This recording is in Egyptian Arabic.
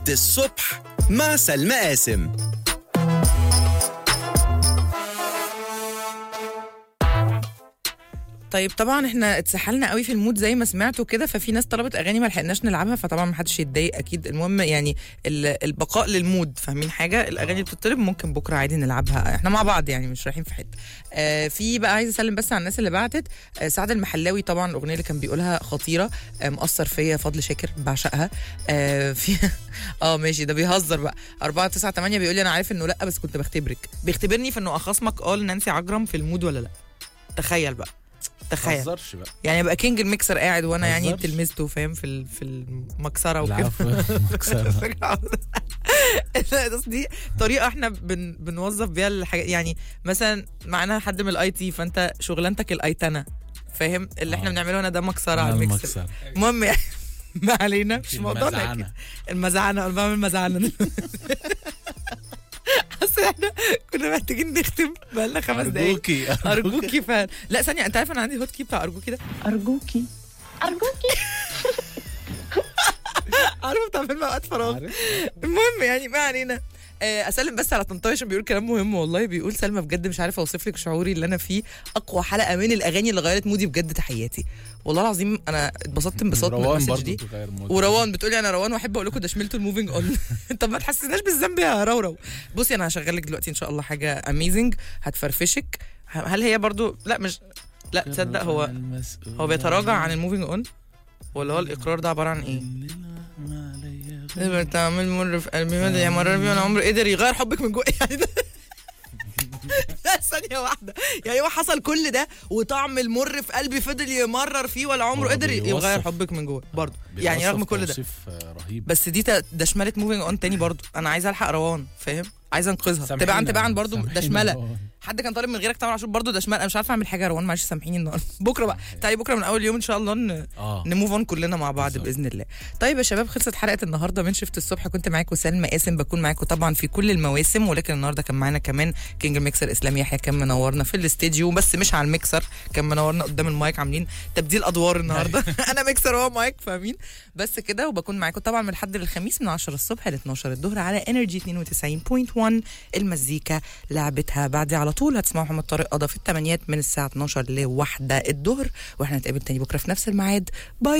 الصبح مع سلمى قاسم طيب طبعا احنا اتسحلنا قوي في المود زي ما سمعتوا كده ففي ناس طلبت اغاني ما لحقناش نلعبها فطبعا ما حدش يتضايق اكيد المهم يعني ال- البقاء للمود فاهمين حاجه الاغاني اللي بتطلب ممكن بكره عادي نلعبها احنا مع بعض يعني مش رايحين في حته آه في بقى عايز اسلم بس على الناس اللي بعتت آه سعد المحلاوي طبعا الاغنيه اللي كان بيقولها خطيره آه مأثر فيا فضل شاكر بعشقها آه في اه ماشي ده بيهزر بقى 4 9 8 بيقول لي انا عارف انه لا بس كنت بختبرك بيختبرني في انه اخصمك اه لنانسي عجرم في المود ولا لا تخيل بقى تخيل تهزرش بقى يعني ابقى كينج الميكسر قاعد وانا يعني متهزرش. تلمسته فاهم في ال- في المكسره وكده العفو مكسرة. لا قصدي طريقه احنا بن بنوظف بيها الحاجات يعني مثلا معانا حد من الاي تي فانت شغلانتك الايتنه فاهم اللي احنا آه. بنعمله هنا ده مكسره على أنا الميكسر المكسر. المهم يعني ما علينا مش موضوعنا المزعنة. أكيد. المزعنه انا بعمل مزعنه اصل احنا كنا محتاجين نختم بقالنا خمس دقايق أرجوكي ارجوكي فعلا لا ثانيه انت عارف انا عندي هوت كي بتاع ارجوكي ده أرجوكي أرجوكي عارفه بتاع فيلم اوقات فراغ عارف؟ المهم يعني ما علينا آه، اسلم بس على طنطاوي عشان بيقول كلام مهم والله بيقول سلمى بجد مش عارفه اوصف لك شعوري اللي انا فيه اقوى حلقه من الاغاني اللي غيرت مودي بجد تحياتي والله العظيم انا اتبسطت انبساط من روان المسج برضه دي بتغير مود. وروان بتقولي انا روان واحب اقول لكم ده شملته الموفينج اون طب ما تحسسناش بالذنب يا رورو بصي انا هشغل لك دلوقتي ان شاء الله حاجه اميزنج هتفرفشك هل هي برضو لا مش لا تصدق هو المسؤول هو بيتراجع عن الموفينج اون ولا هو الاقرار ده عباره عن ايه تقدر تعمل مر في قلبي مدى يا مرر بي وانا عمري قدر يغير حبك من جوه يعني ده لا ثانية واحدة يعني هو حصل كل ده وطعم المر في قلبي فضل يمرر فيه ولا عمره هو قدر بيوصف- يغير حبك من جوه برضه يعني رغم كل ده توصيف آه، رهيب بس دي ت- دشملة موفينج اون تاني برضه انا عايزه الحق روان فاهم عايزه انقذها سامحينا. تباعا تباعا برضه سامحينا دشمله روان. حد كان طالب من غيرك تامر عاشور برضه دشمله انا مش عارفه اعمل حاجه يا روان معلش سامحيني النهارده بكره بقى تعالي بكره من اول يوم ان شاء الله ن... اه نموف اون كلنا مع بعض بالظبط. باذن الله طيب يا شباب خلصت حلقه النهارده من شفت الصبح كنت معاكم سلمى قاسم بكون معاكم طبعا في كل المواسم ولكن النهارده كان معانا كمان كينج الميكسر اسلام يحيى كان منورنا في الاستديو بس مش على الميكسر كان منورنا قدام المايك عاملين تبديل ادوار النهارده انا ميكسر وهو مايك فاهمين بس كده وبكون معاكم طبعا من الحد للخميس من 10 الصبح ل 12 الظهر على انرجي 92.1 المزيكا لعبتها بعدي على طول هتسمعوا محمد طارق قضى في الثمانيات من الساعه 12 لواحدة الظهر واحنا نتقابل تاني بكره في نفس الميعاد باي